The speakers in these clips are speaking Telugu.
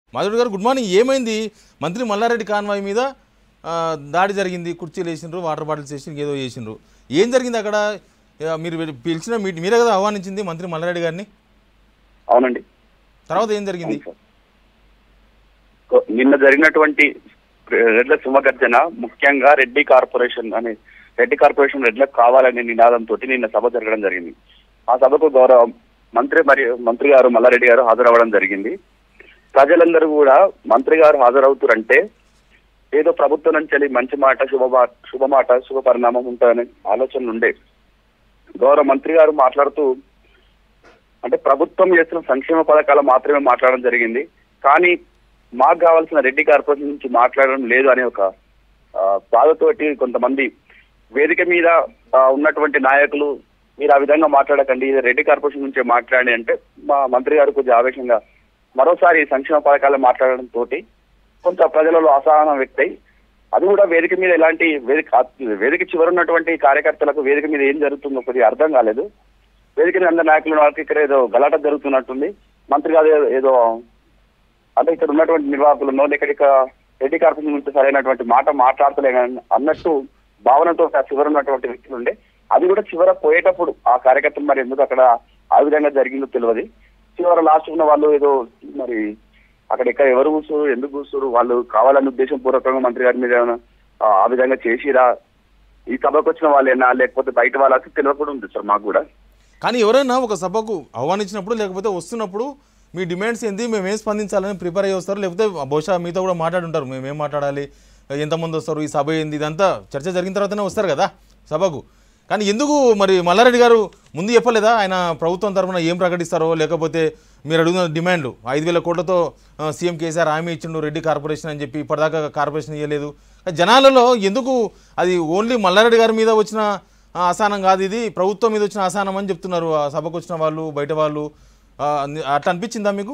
మాధుడి గారు గుడ్ మార్నింగ్ ఏమైంది మంత్రి మల్లారెడ్డి కాన్వాయ్ మీద ఆ, దాడి జరిగింది కుర్చీలు వేసిండ్రు వాటర్ బాటిల్స్ వేసి ఏదో చేసిండ్రు ఏం జరిగింది అక్కడ ఆ, మీరు వెళ్ళి పిలిచిన మీట్ మీరే కదా ఆహ్వానించింది మంత్రి మల్లారెడ్డి గారిని అవునండి తర్వాత ఏం జరిగింది అవును సార్. కో- నిన్న జరిగినటువంటి రెడ్ల సింహగర్జన ముఖ్యంగా రెడ్డి కార్పొరేషన్ అనే రెడ్డి కార్పొరేషన్ రెడ్లకు కావాలనే నినాదంతో నిన్న సభ జరగడం జరిగింది ఆ సభకు గౌరవ మంత్రి మరియు మంత్రి గారు మల్లారెడ్డి గారు హాజరవ్వడం జరిగింది ప్రజలందరూ కూడా మంత్రి గారు హాజరవుతారంటే ఏదో ప్రభుత్వం నుంచి వెళ్ళి మంచి మాట శుభ శుభ మాట శుభ పరిణామం ఉంటుందనే ఆలోచనలు ఉండే గౌరవ మంత్రి గారు మాట్లాడుతూ అంటే ప్రభుత్వం చేస్తున్న సంక్షేమ పథకాలు మాత్రమే మాట్లాడడం జరిగింది కానీ మాకు కావాల్సిన రెడ్డి కార్పొరేషన్ నుంచి మాట్లాడడం లేదు అనే ఒక ఆ, బాధతోటి కొంతమంది వేదిక మీద ఆ, ఉన్నటువంటి నాయకులు మీరు ఆ విధంగా మాట్లాడకండి ఇది రెడ్డి కార్పొరేషన్ నుంచే మాట్లాడి అంటే మా మంత్రి గారు కొంచెం ఆవేశంగా మరోసారి సంక్షేమ పథకాలు మాట్లాడడం తోటి కొంత ప్రజలలో అసహనం వ్యక్తై అది కూడా వేదిక మీద ఎలాంటి వేదిక వేదిక చివర ఉన్నటువంటి కార్యకర్తలకు వేదిక మీద ఏం జరుగుతుందో కొద్దిగా అర్థం కాలేదు వేదిక మీద అందరి నాయకులు వాళ్ళకి ఇక్కడ ఏదో గలాట జరుగుతున్నట్టుంది మంత్రి గారు ఏదో- ఏదో అంటే ఇక్కడ ఉన్నటువంటి నిర్వాహకులను లేక ఇక రెడ్డి కార్పొరేషన్ గురించి సరైనటువంటి మాట మాట్లాడతలే అన్నట్టు భావనతో ఆ చివర ఉన్నటువంటి వ్యక్తులు ఉండే అది కూడా చివర పోయేటప్పుడు ఆ కార్యకర్తలు మరి ఎందుకు అక్కడ ఆ విధంగా జరిగిందో తెలియదు చివర లాస్ట్ ఉన్న వాళ్ళు ఏదో మరి అక్కడ ఎక్కడ ఎవరు కూర్చోరు ఎందుకు కూర్చోరు వాళ్ళు కావాలనే ఉద్దేశం పూర్వకంగా మంత్రి గారి మీద ఏమైనా ఆ ఆ విధంగా చేసిరా ఈ సభకు వచ్చిన వాళ్ళేనా లేకపోతే బయట వాళ్ళకి తెలియకుండా ఉంది సార్ మాకు కూడా కానీ ఎవరైనా ఒక సభకు ఆహ్వానించినప్పుడు లేకపోతే వస్తున్నప్పుడు మీ డిమాండ్స్ ఏంది మేము ఏం స్పందించాలని ప్రిపేర్ అయ్యి వస్తారు లేకపోతే బహుశా మీతో కూడా మాట్లాడుంటారు మేము ఏం మాట్లాడాలి ఎంతమంది వస్తారు ఈ సభ ఏంది ఇదంతా చర్చ జరిగిన తర్వాతనే వస్తారు కదా సభకు కానీ ఎందుకు మరి మల్లారెడ్డి గారు ముందు చెప్పలేదా ఆయన ప్రభుత్వం తరఫున ఏం ప్రకటిస్తారో లేకపోతే మీరు అడుగుతున్న డిమాండ్లు ఐదు వేల కోట్లతో ఆ, సీఎం కేసీఆర్ హామీ ఇచ్చిండు రెడ్డి కార్పొరేషన్ అని చెప్పి ఇప్పటిదాకా కార్పొరేషన్ ఇవ్వలేదు జనాలలో ఎందుకు అది ఓన్లీ మల్లారెడ్డి గారి మీద వచ్చిన ఆ, అసహనం కాదు ఇది ప్రభుత్వం మీద వచ్చిన అసహనం అని చెప్తున్నారు ఆ సభకు వచ్చిన వాళ్ళు బయట వాళ్ళు ఆ, అన్ని- అట్లా అనిపించిందా మీకు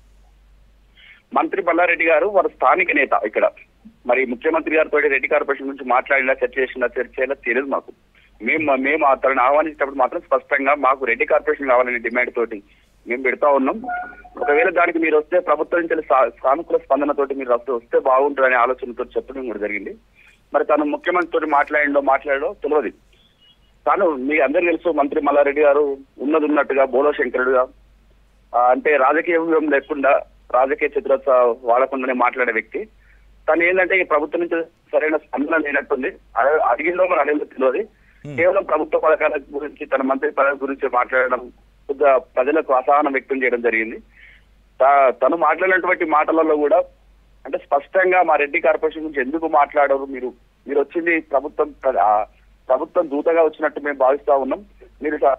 మంత్రి మల్లారెడ్డి గారు వారు స్థానిక నేత ఇక్కడ మరి ముఖ్యమంత్రి గారితో రెడ్డి కార్పొరేషన్ గురించి మాట్లాడినా చర్చ చేసినా చర్చ చేయాలో తెలియదు మాకు మేము మేము అతను ఆహ్వానించినప్పుడు మాత్రం స్పష్టంగా మాకు రెడ్డి కార్పొరేషన్ కావాలనే డిమాండ్ తోటి మేము పెడతా ఉన్నాం ఒకవేళ దానికి మీరు వస్తే ప్రభుత్వం నుంచి సా- సానుకూల స్పందనతోటి మీరు వస్తే వస్తే బాగుంటుందనే ఆలోచనతో చెప్పడం కూడా జరిగింది మరి తను ముఖ్యమంత్రి తోటి మాట్లాడిండో మాట్లాడో తెలియదు తాను మీ అందరికీ తెలుసు మంత్రి మల్లారెడ్డి గారు ఉన్నది ఉన్నట్టుగా బోలో శంకరుడుగా ఆ, అంటే రాజకీయ వ్యూహం లేకుండా రాజకీయ చతురత వాడకుండానే మాట్లాడే వ్యక్తి తను ఏంటంటే ఈ ప్రభుత్వం నుంచి సరైన స్పందన లేనట్టుంది అడ- అడిగిందో మరి అడిగిందో తెలియదు కేవలం ప్రభుత్వ పథకాల గురించి తన మంత్రి పదవి గురించి మాట్లాడడం కొద్దిగా ప్రజలకు అసహనం వ్యక్తం చేయడం జరిగింది తా- తను మాట్లాడినటువంటి మాటలలో కూడా అంటే స్పష్టంగా మా రెడ్డి కార్పొరేషన్ గురించి ఎందుకు మాట్లాడరు మీరు మీరు వచ్చింది ప్రభుత్వం ప్ర- ఆ, ప్రభుత్వం దూతగా వచ్చినట్టు మేము భావిస్తా ఉన్నాం మీరు స-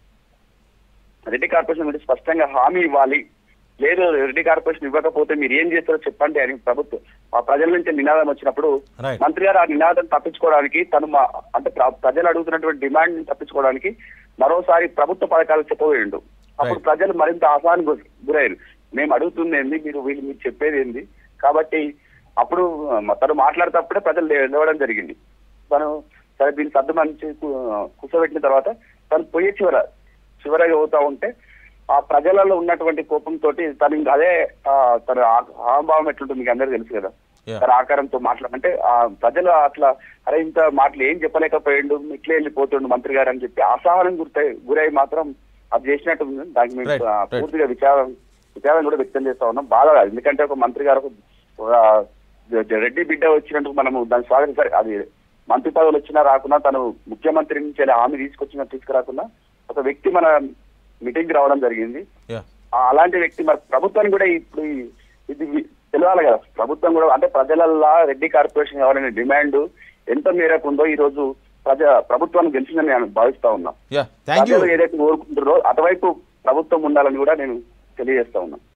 రెడ్డి కార్పొరేషన్ గురించి స్పష్టంగా హామీ ఇవ్వాలి లేదు రెడ్డి కార్పొరేషన్ ఇవ్వకపోతే మీరు ఏం చేస్తారో చెప్పండి అని ప్రభుత్వం ఆ ప్రజల నుంచి నినాదం వచ్చినప్పుడు Right. మంత్రి గారు ఆ నినాదం తప్పించుకోవడానికి తను మా అంటే ప్ర- ప్రజలు అడుగుతున్నటువంటి డిమాండ్ తప్పించుకోవడానికి మరోసారి ప్రభుత్వ పథకాలు చెప్పవేయండు అప్పుడు Right. ప్రజలు మరింత ఆసానికి గు- గురయ్యారు మేము అడుగుతుంది ఏంది మీరు వీళ్ళు మీరు చెప్పేది ఏంది కాబట్టి అప్పుడు మ- తను మాట్లాడేటప్పుడే ప్రజలు లే- లేవడం జరిగింది తను సరే దీన్ని సర్దు మంచి కూర్చోబెట్టిన తర్వాత తను పోయే చివర చివరగా పోతా ఉంటే ఆ ప్రజలలో ఉన్నటువంటి కోపంతో తను ఇంకా అదే ఆ, తన ఆ- ఆహాభావం ఎట్లుంటుంది మీకు అందరికీ తెలుసు కదా Yeah. తన ఆకారంతో మాట్లాడంటే ఆ ప్రజలు అట్లా అరే ఇంత మాటలు ఏం చెప్పలేకపోయిండు ఇట్లే వెళ్ళిపోతుండు మంత్రి గారు అని చెప్పి అసహనం గుర్తై గురై మాత్రం అది చేసినట్టు ఉంది. దానికి మేము Right, ఆ, right. పూర్తిగా విచారం విచారం కూడా వ్యక్తం చేస్తా ఉన్నాం బాధ కాదు. ఎందుకంటే ఒక మంత్రి గారు ఒక, ఆ, రెడ్డి బిడ్డ వచ్చినందుకు మనము దాన్ని స్వాగతించాలి అది మంత్రి పదవులు వచ్చినా రాకున్నా తను ముఖ్యమంత్రి నుంచి వెళ్ళి హామీ తీసుకొచ్చినా తీసుకురాకున్నా ఒక వ్యక్తి మన మీటింగ్ రావడం జరిగింది యా ఆ అలాంటి వ్యక్తి మరి ప్రభుత్వానికి కూడా ఇప్పుడు ఈ- ఇది వి- తెలియాలి కదా ప్రభుత్వం కూడా అంటే ప్రజలల్లా రెడ్డి కార్పొరేషన్ కావాలనే డిమాండ్ ఎంత మేరకు ఉందో ఈ రోజు ప్రజ ప్రభుత్వానికి గెలిచిందని నేను భావిస్తా ఉన్నా యా థ్యాంక్ యూ ప్రజలు ఏదైతే కోరుకుంటారో అటువైపు ప్రభుత్వం ఉండాలని కూడా నేను తెలియజేస్తా ఉన్నా